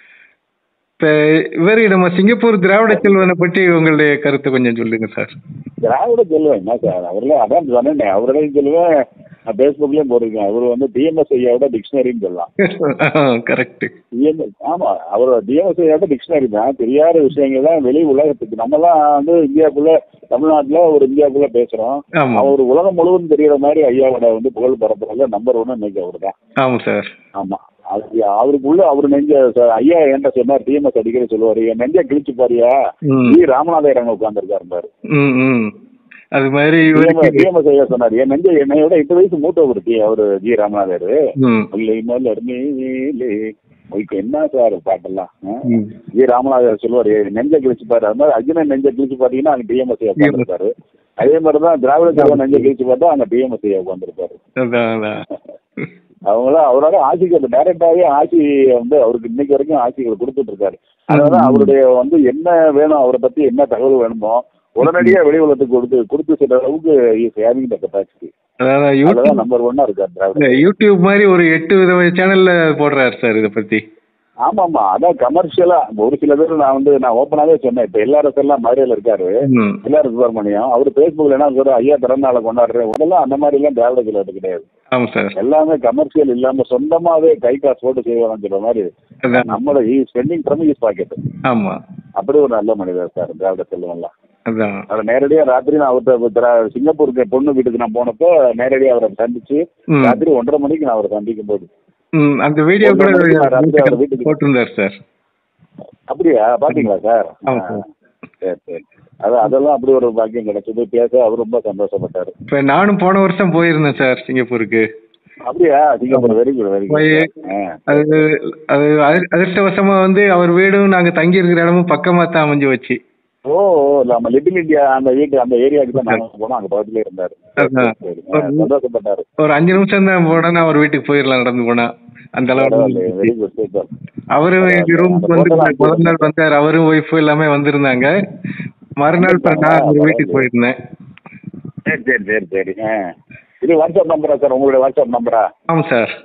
இப்ப இவர் நம்ம சிங்கப்பூர் திராவிட செல்வனை பற்றி உங்களுடைய கருத்தை கொஞ்சம் சொல்லுங்க சார் திராவிட செல்வம் என்ன சார் அவர்ல அதான் சொன்னேன் அவர்களையும் சொல்லுவேன் நான் ஃபேஸ்புக்லயும் போட்டிருக்கேன் அவர் வந்து டிஎம்எஸ் ஐயாவோட டிக்ஷனரின்னு சொல்லலாம் கரெக்ட் டிஎம்எஸ் ஆமா அவர் டிஎம்எஸ் ஐயாவோட டிக்ஷனரி தான் தெரியாத விஷயங்கள் தான் வெளி உலகத்துக்கு நம்மலாம் வந்து இந்தியாவுக்குள்ள தமிழ்நாட்டுல ஒரு இந்தியாவுக்குள்ள பேசுறோம் ஆமா அவர் உலகம் முழுவதும் தெரியற மாதிரி ஐயாவோட வந்து புகழ் பரப்புறதுல நம்பர் ஒன்னு இன்னைக்கு அவர் தான் ஆமா சார் ஆமா அது அவருக்குள்ள அவர் நெஞ்ச சார் ஐயா என்கிட்ட சொன்னார் டிஎம்எஸ் அடிக்கடி சொல்லுவாரு என் நெஞ்ச கிழிச்சு பாரியா ம் வி ராமநாதர் அங்க உட்கார்ந்துருக்காரு பாரு ம் ம் அது மாதிரி இவருக்கு டிஎம்எஸ் ஐயா சொன்னார் என் நெஞ்ச என்னை விட எட்டு வயசு மூத்த ஒரு டி அவரு ஜி ராமநாதர் ம் முல்லை மலர் மேலே உங்களுக்கு என்ன சார் பாட்டெல்லாம் ஆ? ம் ஜி ராமநாதர் சொல்லுவார் "என் நெஞ்ச கிழிச்சு பாரு அது மாதிரி அர்ஜுனன் நெஞ்ச கிழிச்சு பாத்தீங்கன்னா அங்க டிஎம்எஸ் ஐயா உட்காந்துருப்பாரு அதே மாதிரி தான் திராவிட கழகம் நெஞ்ச கிழிச்சு பார்த்தா அங்க டிஎம்எஸ் ஐயா உட்காந்துருப்பாரு அதான் அதான் அவங்களாம் அவரோட ஆட்சிக்கு டைரக்டாவே ஆட்சி வந்து அவருக்கு இன்னைக்கு வரைக்கும் ஆட்சிகள் கொடுத்துட்டு இருக்காரு அதனால அவருடைய வந்து என்ன வேணும் அவரை பத்தி என்ன தகவல் வேணுமோ உடனடியா வெளி உலகத்துக்கு கொடுத்து கொடுத்து செல்ற அளவுக்கு இஸ் ஹேவிங் த கெப்பாசிட்டி அதான் அதுதான் யூடியூப் நம்பர் ஒன்னா இருக்காரு திராவிட இந்த யூடியூப் மாதிரி ஒரு எட்டு வித சேனல்ல போடுறாரு சார் இதை பத்தி ஆமா ஆமா அதான் கமர்ஷியலா ஒரு சில பேர் நான் வந்து நான் ஓப்பனாவே சொன்னேன் இப்ப எல்லாரும் எல்லாம் மதுரையில இருக்காரு ம் எல்லாரும் சுப்பிரமணியம் அவர் பேஸ்புக்ல என்ன சொல்ற ஐயா பிறந்த நாளை கொண்டாடுறேன் உடனெல்லாம் அந்த மாதிரி எல்லாம் திராவிட கழகத்து கிடையாது ஆமா சார் எல்லாமே கமர்ஷியல் இல்லாம சொந்தமாவே கை காசு போட்டு செய்வாங்கன்னு சொல்ற மாதிரி அதான் நம்மளோட ஸ்பெண்டிங் ஃப்ரம் இஸ் பாக்கெட் ஆமா அப்படி ஒரு நல்ல மனிதர் சார் திராவிட செல்வம்லாம் அதான் அவர் நேரடியா ராத்திரி நான் அவர்கிட்ட திரா- சிங்கப்பூருக்கு பொண்ணு வீட்டுக்கு நான் போனப்போ நேரடியா அவரை சந்திச்சு ம். ராத்திரி ஒன்றரை மணிக்கு நான் அவரை சந்திக்கும் போது ம் அந்த வீடியோ கூட ஒரு நாளைக்கு நான் ராத்திரி அவர் வீட்டுக்கு- போட்டிருந்தார் சார் அப்படியா பாத்தீங்களா சார் ஆமா சார். சரி சரி அது அதெல்லாம் அப்படி ஒரு பாக்கியம் கிடைச்சது பேச அவர் ரொம்ப சந்தோஷப்பட்டாரு இப்ப நானும் போன வருஷம் போயிருந்தேன் சார் சிங்கப்பூருக்கு அப்படியா சிங்கப்பூர் வெரி குட் வெரி போய் குட் அது அது அதிர்- அதிர்ஷ்டவசமா வந்து அவர் வீடும் நாங்க தங்கி இருக்கிற இடமும் பக்கமா தான் அமைஞ்சு வச்சு ஓ ஓ, நம்ம லிட்டில் இந்தியா அந்த வீட்டு அந்த ஏரியாவுக்கு தான் நாங்க போனோம் அங்க பக்கத்துல இருந்தாரு அதான். சரி, ஆ, சந்தோஷப்பட்டாரு ஒரு அஞ்சு நிமிஷம் தான் போனா அவர் வீட்டுக்கு போயிடலாம் நடந்து போனா அந்த அளவுக்கு வெரி குட் சூப்பர் அவரும் எங்க ரூமுக்கு வந்து முதல் நாள் வந்தார் அவரும் ஒய்ஃப் எல்லாமே வந்திருந்தாங்க மறுநாள் இப்ப நான் அவர் வீட்டுக்கு போயிருந்தேன் சரி சரி சரி சரி ஆ இது வாட்ஸ்அப் நம்பரா சார் உங்களுடைய வாட்ஸ்அப் நம்பரா ஆமா சார்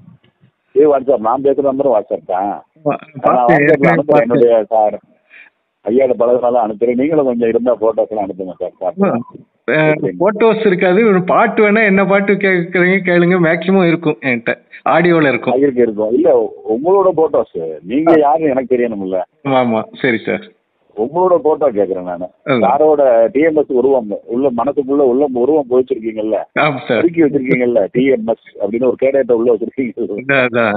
இது வாட்ஸ்அப் நான் பேசுற நம்பர் வாட்ஸ்அப் தான் நான் பார்த்தேன் வாட்ஸ்அப்ல ஏற்கனவே அனுப்புறேன் பார்த்தேன் என்னுடைய சார் ஐயாவோட பழகினாலும் அனுப்புறேன் நீங்களும் கொஞ்சம் இருந்தா போட்டோஸ் எல்லாம் அனுப்புங்க சார் பார்க்கலாம் போட்டோஸ் இருக்காது ஒரு பாட்டு வேணா என்ன பாட்டு கேட்குறீங்க கேளுங்க மேக்ஸிமம் இருக்கும் என்கிட்ட ஆடியோல இருக்கும் இருக்கு இருக்கும் இல்ல உங்களோட போட்டோஸ் நீங்க யாருன்னு எனக்கு தெரியணும்ல ஆமா ஆமா சரி சார் உங்களோட போட்டோ கேக்குறேன் நானு ம். சாரோட டிஎம்எஸ் உருவம் உள்ள மனசுக்குள்ள உள்ள உருவம் போயிச்சிருக்கீங்கல்ல ஆமா சார் ஒதுக்கி வச்சிருக்கீங்கல்ல டிஎம்எஸ் அப்படின்னு ஒரு கேடேட்ட உள்ள வச்சிருக்கீங்க அதான், அதான்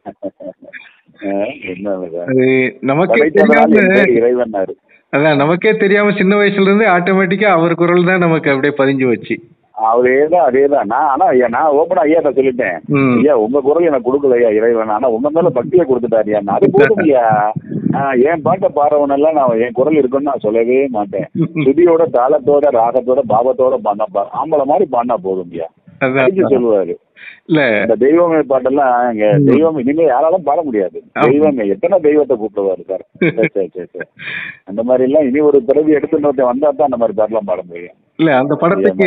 ஆ, என்ன இது? அது நமக்கே படைத்தவனால் என் தெரியாம பேர் இறைவன்னாரு அதான் நமக்கே தெரியாம சின்ன வயசுல இருந்து ஆட்டோமேட்டிக்கா அவர் குரல் தான் நமக்கு அப்படியே பதிஞ்சு வச்சு அதேதான் அதேதான் நான் ஆனா ஐயா நான் ஓப்பனா ஐயா நான் சொல்லிட்டேன் ம். ஐயா உங்க குரல் எனக்கு கொடுக்கல ஐயா இறைவன் ஆனா உங்க மேல பக்தியை கொடுத்துட்டாரு ஐயா அது போதும் ஐயா ஆஹ் என் பாட்டை பாடுறவன் எல்லாம் நான் என் குரல் இருக்குன்னு நான் சொல்லவே மாட்டேன் சுதியோட தாளத்தோட ராகத்தோட பாவத்தோட பாடினா பா- ஆம்பளை மாதிரி பாடினா போதும் ஐயா அதான் அடிச்சு சொல்லுவாரு இல்ல இந்த தெய்வமே பாட்டெல்லாம் இங்க தெய்வம் இனிமே யாராலும் பாட முடியாது ஆமா. தெய்வம் எத்தனை தெய்வத்தை கூப்பிடுவாரு சார் சரி சரி சரி சரி அந்த மாதிரி எல்லாம் இனி ஒரு பிறவி எடுத்து இன்னொருத்தன் வந்தா தான் அந்த மாதிரி பாட்டெல்லாம் பாட முடியும் இல்ல அந்த படத்துக்கு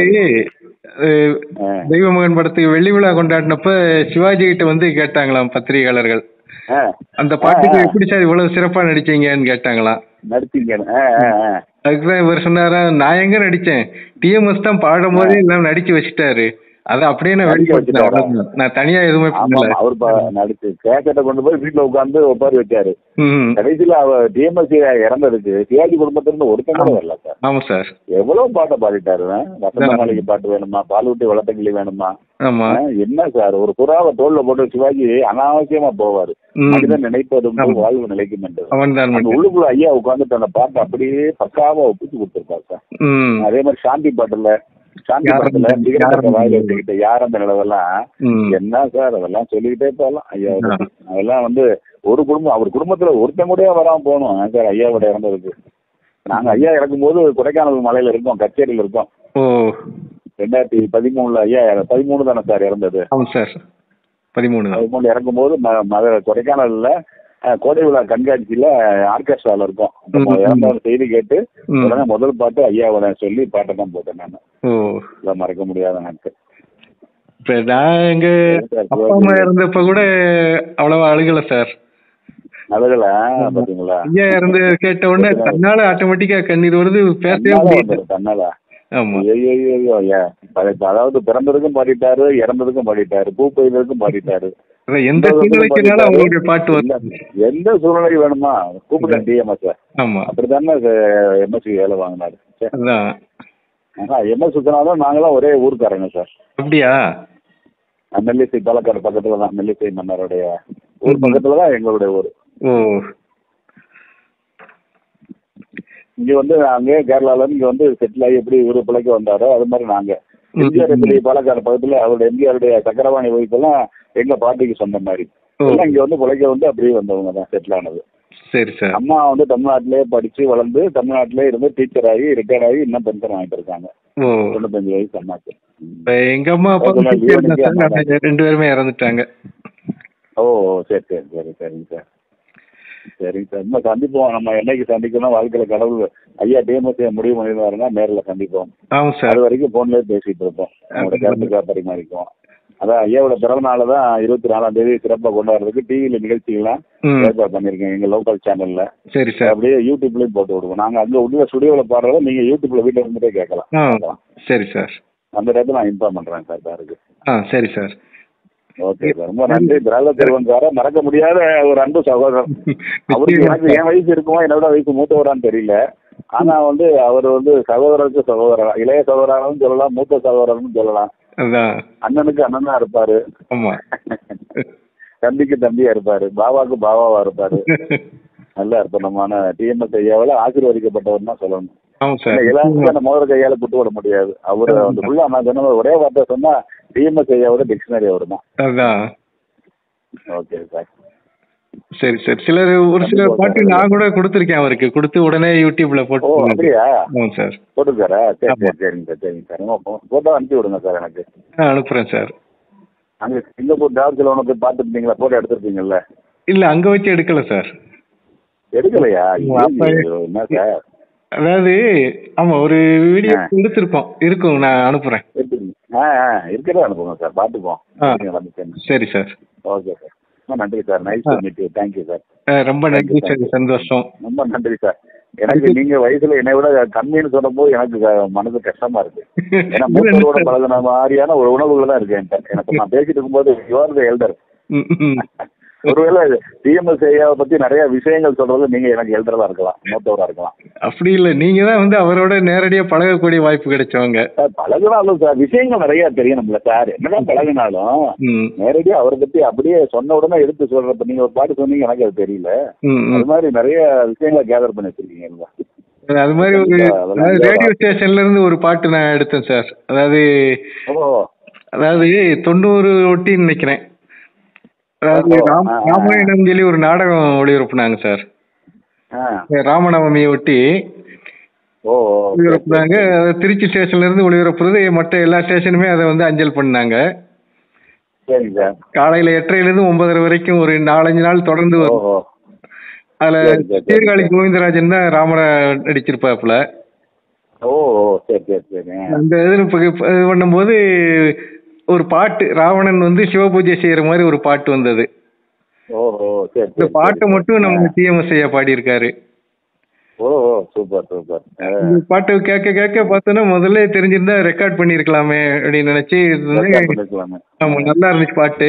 அஹ், ஆ. தெய்வமகன் படத்துக்கு வெள்ளி விழா கொண்டாடினப்ப சிவாஜி கிட்ட வந்து கேட்டாங்களாம் பத்திரிகையாளர்கள் ஆ, அந்த பாட்டுக்கு எப்படி சார் இவ்வளவு சிறப்பா நடிச்சீங்கன்னு கேட்டாங்களாம் நடிச்சீங்க ஆ, ஆ, ஆ. அதுக்குதான் இவர் சொன்னாரா நான் எங்க நடிச்சேன் டிஎம்எஸ் தான் பாடும் போதே எல்லாம் நடிச்சு வச்சுட்டாரு அதை அப்படியே நான் நடிக்க வெளிப்படுத்தினேன் வச்சுட்டாரா? அவ்வளவுதான். நான் தனியா எதுவுமே ஆமா பண்ணல ஆமா, அவர் ப- நடிச்சு கேசட்டை கொண்டு போய் வீட்டுல உட்கார்ந்து ஒப்பாரி வச்சாரு ம் கடைசியில அவ டிஎம்எஸ் இறந்ததுக்கு சிவாஜி குடும்பத்துல இருந்து ஒருத்தன் கூட வரல சார் ஆமா சார் எவ்வளவு பாட்டை பாடிட்டாரு ஆ? வசந்த மாளிகை பாட்டு வேணுமா பாலூட்டி வளர்த்த கிளி வேணுமா ஆமா ஆ, என்ன சார் ஒரு புறாவை தோல்ல போட்டு சிவாஜி அனாவசியமா போவாரு ம். மனிதன் நினைப்பதும் போல் ஆமா. வாழ்வு நிலைக்கும் என்று அவன் தான் அந்த உள்ளுக்குள்ள ஐயா உட்கார்ந்துட்டு அந்த பாட்டை அப்படியே பக்காவா ஒப்பிச்சு கொடுத்துருப்பாரு சார் ம் அதே மாதிரி சாந்தி பாட்டுல சாந்தி யார் பாட்டுல அந்த- சிகரெட் யார் அந்த- வாயில வச்சுக்கிட்டு யார் அந்த நிலவெல்லாம் ம் என்ன சார் அதெல்லாம் சொல்லிக்கிட்டே போகலாம் ஐயா ஆ. அதெல்லாம் வந்து ஒரு குடும்பம் அவர் குடும்பத்துல ஒருத்தன் கூட வராம போகணும் ஏன் சார் ஐயாவோட இறந்ததுக்கு நாங்க ஐயா இறக்கும்போது கொடைக்கானல் மலையில இருக்கோம் கச்சேரியில இருக்கோம் ஓ ரெண்டாயிரத்தி பதிமூணுல ஐயா இற- பதிமூணு தானே சார் இறந்தது ஆமா சார் பதிமூணு தான் பதிமூணு இறக்கும்போது ம- மத கொடைக்கானல்ல அஹ், கோடை விழா கண்காட்சியில ஆர்கெஸ்ட்ரால இருக்கோம் அப்ப ம், ம். இறந்த செய்தி கேட்டு ம். உடனே முதல் பாட்டு ஐயாவோட சொல்லி பாட்டை தான் போட்டேன் நான் ஓ இல்லை மறக்க முடியாத நாட்கள் இப்ப நான் எங்க சார், அப்பா அம்மா இறந்தப்ப கூட அவ்வளவா அழுகல சார் அழகுல பாத்தீங்களா ஐயா இறந்து கேட்ட உடனே தன்னால ஆட்டோமேட்டிக்கா கண்ணீர் வருது பேசவே தன்னால முடியல வந்தது, தன்னால ஆமா ஐயோ ஐயோ ஐயா பழைய- அதாவது பிறந்ததுக்கும் பாடிட்டாரு இறந்ததுக்கும் பாடிட்டாரு பூ பெய்ததுக்கும் பாடிட்டாரு அதான் எந்த சூழ்நிலைக்குனாலும் அவங்களுடைய பாட்டு வரும் எந்த- எந்த சூழ்நிலை வேணுமா கூப்பிட்டேன் டிஎம்எஸ் ஆமா அப்படித்தானே எம்எஸ்சி வேலை வாங்கினாரு அதான் எம்எஸ் சுத்தனாலும் நாங்களாம் ஒரே ஊருக்காரங்க சார் அப்படியா நெல்லிசை பாலக்காடு பக்கத்துல தான் நெல்லிசை மன்னருடைய ஊர் பக்கத்துல தான் எங்களுடைய ஊர் ஓ இங்க வந்து அங்கே கேரளால இருந்து இங்க வந்து செட்டில் ஆகி எப்படி இவரு பிழைக்க வந்தாரோ அது மாதிரி நாங்க ம். எம்ஜிஆர் எப்படி பாலக்காடு பக்கத்துல அவருடைய எம்ஜிஆருடைய சக்கரவாணி வகுப்பெல்லாம் எங்க பாட்டிக்கு சொந்த மாதிரி ஓ எல்லாம் இங்க வந்து பிழைக்க வந்து அப்படியே வந்தவங்க தான் செட்டில் ஆனது சரி சார் அம்மா வந்து தமிழ்நாட்டிலே படிச்சு வளர்ந்து தமிழ்நாட்டிலே இருந்து டீச்சர் ஆகி ரிட்டையர் ஆகி இன்னும் பென்ஷன் வாங்கிட்டு இருக்காங்க ஓ தொண்ணூத்தஞ்சு வயசு அம்மாக்கு ம். இப்ப எங்க அம்மா அப்பா அதெல்லாம் சுத்தி இருந்தா ஜீவனுக்கே சார், அம்மா ஆனா ரெண்டு பேருமே இறந்துட்டாங்க ஓ சரி சரி சரி சரிங்க சார் சரிங்க சார் இன்னும் சந்திப்போம் நம்ம என்னைக்கு சந்திக்கணும் வாழ்க்கையில கடவுள் ஐயா டிஎம்எஸ் முடிவு பண்ணிடுவாருன்னா நேரில் சந்திப்போம் ஆமா சார் அது வரைக்கும் போன்லயே பேசிட்டு இருப்போம் நம்மளோட கருத்துக்காக பரிமாறிக்குவோம் அதான் ஐயாவோட பிறந்த நாள் தான் இருபத்தி நாலாம் தேதி சிறப்பாக கொண்டாடுறதுக்கு டிவியில நிகழ்ச்சிகள்லாம் ம் ஏற்பாடு பண்ணியிருக்கேன் எங்க லோக்கல் சேனல்ல சரி சார் அப்படியே யூடியூப்லயும் போட்டு விடுவோம் நாங்க அங்க உள்ள ஸ்டுடியோவில் பாடுறத நீங்க யூடியூப்ல வீட்டுல இருந்துட்டே கேட்கலாம் ஆ பார்க்கலாம். சரி சார் அந்த இடத்துல நான் இன்ஃபார்ம் பண்றேன் சார் சாருக்கு ஆ சரி சார் ஓகே சார் ரொம்ப நன்றி திராவிட செல்வன் சார மறக்க முடியாத ஒரு அன்பு சகோதரர் அவருக்கு எனக்கு என் வயசு இருக்குமோ என்னோட வயசு மூத்தவரான்னு தெரியல ஆனா வந்து அவர் வந்து சகோதரருக்கு சகோதரர் இளைய சகோதரனும் சொல்லலாம் மூத்த சகோதரனும் சொல்லலாம் அதான் அண்ணனுக்கு அண்ணனா இருப்பாரு ஆமா தம்பிக்கு தம்பியா இருப்பாரு பாபாவுக்கு பாபாவா இருப்பாரு நல்ல அற்புதமான டிஎம்எஸ் ஐயாவில் ஆசீர்வதிக்கப்பட்டவர் தான் சொல்லணும் ஆமா சார் எல்லாருக்கும் அந்த மோதிர கையால குட்டு விட முடியாது அவரு அந்த ஃபுல்லா நான் சொன்ன மாதிரி ஒரே வார்த்தை சொன்னா டிஎம்எஸ் ஐயாவோட டிக்ஷனரி அவர் தான் அதான் ஓகே சார் சரி சரி சிலர் ஒரு சில பாட்டு நான் கூட கொடுத்துருக்கேன் அவருக்கு கொடுத்து உடனே யூடியூப்ல ஓ போட்டு அப்படியா ஆமா சார் போட்டுருக்காரா சரி ஆமா. சரி சரிங்க சார் சரிங்க சார் உங்க போட்டோ அனுப்பி விடுங்க சார் எனக்கு நான் அனுப்புறேன் சார் அங்க சிங்கப்பூர் டிராவல்ஸ்ல உனக்கு பார்த்துருப்பீங்களா போட்டோ எடுத்திருப்பீங்கல்ல இல்ல அங்க வச்சு எடுக்கல சார் எடுக்கலையா உங்க அப்பா- ஐயோ, என்ன சார் அதாவது ஆமா ஒரு வீடியோ ஆ. எடுத்திருக்கோம் இருக்கும் நான் அனுப்புறேன் எடுத்துருங்க ஆ ஆ இருக்கிறத அனுப்புங்க சார் பார்த்துப்போம் ஆ. வந்துட்டேன் சரி சார் ஓகே சார் ரொம்ப நன்றி sir nice to meet you thank you sir அஹ் ரொம்ப நன்றி Thank you, சார் சந்தோஷம் ரொம்ப நன்றி சார் எனக்கு நீங்க வயசுல என்னை விட கம்மின்னு சொன்னபோது எனக்கு க- மனசு கஷ்டமா இருக்கு ஏன்னா மூத்தரோட பழகுன மாதிரியான ஒரு உணவுகள் தான் இருக்கு என்கிட்ட எனக்கு நான் பேசிட்டு இருக்கும்போது யுவர் த எல்டர் ம், ம். ஒருவேளை டிஎம்எஸ் ஐயாவை பத்தி நிறைய விஷயங்கள் சொல்றது நீங்க எனக்கு எல்டரா இருக்கலாம் மூத்தவரா இருக்கலாம் அப்படி இல்ல நீங்க தான் வந்து அவரோட நேரடியா பழகக்கூடிய வாய்ப்பு கிடைச்சவங்க சார் பழகினாலும் சார் விஷயங்கள் நிறைய தெரியணும்ல சார் என்னதான் பழகினாலும் ம், நேரடியா அவரை பத்தி அப்படியே சொன்ன உடனே எடுத்து சொல்றப்ப நீங்க ஒரு பாட்டு சொன்னீங்க எனக்கு அது தெரியல ம், அது ம். மாதிரி நிறைய விஷயங்களை கேதர் பண்ணி வச்சிருக்கீங்க அது மாதிரி ஒரு அதெல்லாம் அதாவது ரேடியோ ஸ்டேஷன்ல இருந்து ஒரு பாட்டு நான் எடுத்தேன் சார் அதாவது ஓ அதாவது தொண்ணூறு ஒட்டின்னு நினைக்கிறேன் அதாவது ஓ, ராம் ஆ, ஆ. ராமாயணம் சொல்லி ஒரு நாடகம் ஒளிபரப்புனாங்க சார் ஆ ராமநவமியை ஒட்டி ஓ ஓ, சரி, ஒளிபரப்புனாங்க அது திருச்சி ஸ்டேஷன்ல இருந்து ஒளிபரப்புறது மற்ற எல்லா ஸ்டேஷனுமே அதை வந்து அஞ்சல் பண்ணாங்க சரிங்க சார் காலையில எட்டரைல இருந்து ஒன்பதரை வரைக்கும் ஒரு நாலஞ்சு நாள் தொடர்ந்து வரும் ஓஹோ அதுல சரி, சரி, சரி. சீர்காழி கோவிந்தராஜன் தான் ராமர நடிச்சிருப்பாப்புல ஓ ஓ சரி சரி சரி அந்த இதில் இப்போ இப்போ இது பண்ணும்போது ஒரு பாட்டு ராவணன் வந்து சிவபூஜை செய்யற மாதிரி ஒரு பாட்டு வந்தது ஓ ஓ சரி இந்த சரி, பாட்டை சரி. மட்டும் நம்ம டிஎம்எஸ் ஐயா பாடியிருக்காரு ஓ ஓ சூப்பர் சூப்பர் ஆ, இந்த பாட்டு கேட்க கேட்க பார்த்தோன்னா முதல்ல தெரிஞ்சிருந்தா ரெக்கார்ட் பண்ணியிருக்கலாமே அப்படின்னு நினைச்சு record இருந்தேன். பண்ணிருக்கலாமே. ஆமா நல்லா இருந்துச்சு பாட்டு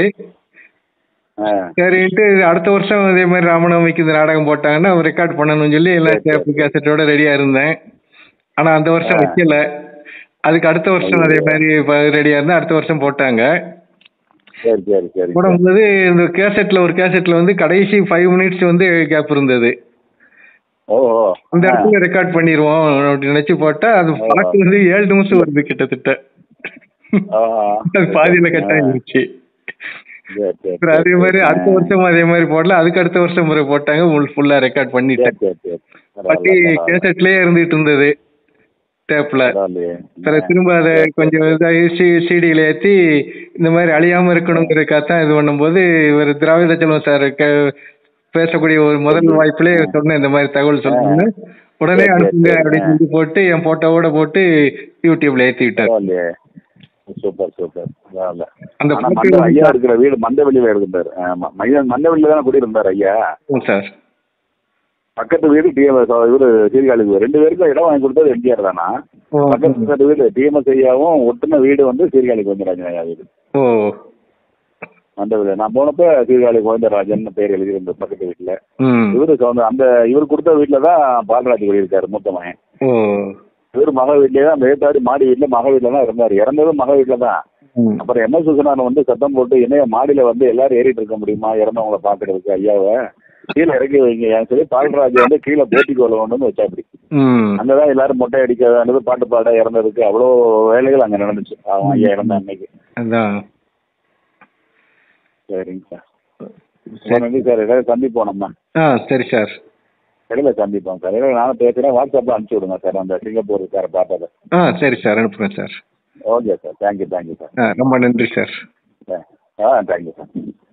ஆ சரின்ட்டு அடுத்த வருஷம் அதே மாதிரி ராமநவமிக்கு இந்த நாடகம் போட்டாங்கன்னா ரெக்கார்ட் பண்ணணும்னு சொல்லி எல்லாம் சரி, சரி. டேப்பு கேசட்டோட ரெடியா இருந்தேன் ஆனா அந்த வருஷம் ஆ. வைக்கல அதுக்கு அடுத்த வருஷம் அதே மாதிரி ரெடியா இருந்தா அடுத்த வருஷம் போட்டாங்க சரி சரி சரி போடும்போது இந்த கேசட்ல ஒரு கேசட்ல வந்து கடைசி ஃபைவ் மினிட்ஸ் வந்து கேப் இருந்தது ஓ ஓ அந்த ஆ. இடத்துல ரெக்கார்ட் பண்ணிடுவோம் அப்படின்னு நினைச்சு போட்டா அது ஆ. பாட்டு வந்து ஏழு நிமிஷம் வருது கிட்டத்தட்ட ஆ, ஆ. அது பாதியில கட் ஆயிருச்சு சரி, சரி, அப்புறம் அதே சரி, மாதிரி சரி. அடுத்த வருஷம் அதே மாதிரி போடல அதுக்கு அடுத்த வருஷம் முறை போட்டாங்க ஃபுல்லா ரெக்கார்ட் சரி பண்ணிட்டேன் சரி சரி பாட்டி பரவாயில்ல, பரவாயில்ல. கேசட்லயே இருந்துட்டு இருந்தது டேப்ல பரவாயில்லையே. அப்புறம் திரும்ப அதை கொஞ்சம் இதாகி சி சிடியில் ஏற்றி இந்த மாதிரி அழியாம இருக்கணுங்கிறதுக்காக தான் இது பண்ணும்போது இவர் திராவிட செல்வம் சார் பேசக்கூடிய ஒரு முதல் வாய்ப்புலேயே சொன்னேன் இந்த மாதிரி தகவல் சொல்லணும்னு உடனே சரி, சரி, அனுப்புங்க சரி. அப்படின்னு சொல்லி போட்டு என் போட்டோவோட போட்டு யூடியூப்ல ஏற்றி விட்டார் பரவாயில்லையே. சூப்பர் சூப்பர் பரவாயில்ல. அந்த ஆனா பாட்டு மண்டை வந்து ஐயா இருக்கிற வீடு மண்டவெளியில இருந்தாரு ஆமா மைய- மண்டவெளியில தானே குடியிருந்தார் ஐயா ஆமாம் சார் பக்கத்து வீடு டிஎம்எஸ் இவரு சீர்காழிக்கு ரெண்டு பேருக்கும் இடம் வாங்கி கொடுத்தது எம்ஜிஆர் தானா ஓ பக்கத்து பக்கத்து வீடு டிஎம்எஸ் ஐயாவும் ஒட்டுன வீடு வந்து சீர்காழி கோவிந்தராஜன் ஐயா வீடு ஓ மண்டபத்தில் நான் போனப்ப சீர்காழி கோவிந்தராஜன் பேர் எழுதியிருந்த பக்கத்து வீட்டுல ம் இவரு சொந்த அந்த இவர் கொடுத்த வீட்டுல தான் பாலராஜ் குடியிருக்காரு மூத்த மகன் ஓ இவர் மக வீட்லயே தான் மேத்தாடி மாடி வீட்டுல மக வீட்டுல தான் இருந்தாரு இறந்ததும் மக வீட்டுல தான் ம் அப்புறம் எம் எஸ் சுசனான் வந்து சத்தம் போட்டு இணைய மாடியில வந்து எல்லாரும் ஏறிட்டு இருக்க முடியுமா இறந்தவங்கள பாக்குறதுக்கு ஐயாவை கீழே இறக்கி வைங்க ஏன்னு சொல்லி பால்ராஜ் வந்து கீழே போட்டிக்கோல கொண்டு வந்து வச்சாப்படி ம் அங்கதான் எல்லாரும் மொட்டை அடிக்க வேண்டியது பாட்டு பாட இறந்ததுக்கு அவ்வளோ வேலைகள் அங்க நடந்துச்சு அவன் ஐயா இறந்த அன்னைக்கு அதான் சரிங்க சார் ரொம்ப நன்றி சார் ஏதாவது சந்திப்போம் நம்ம ஆ சரி சார் இடையில சந்திப்போம் சார் இடையில நானும் பேசுறேன் வாட்ஸ்அப்ல அனுப்பிச்சு விடுங்க சார் அந்த சிங்கப்பூர் சார் பார்த்ததை ஆ சரி சார் அனுப்புகிறேன் sir okay sir thank you thank you sir ஆ ரொம்ப நன்றி சார் ஆ தேங்க்யூ சார்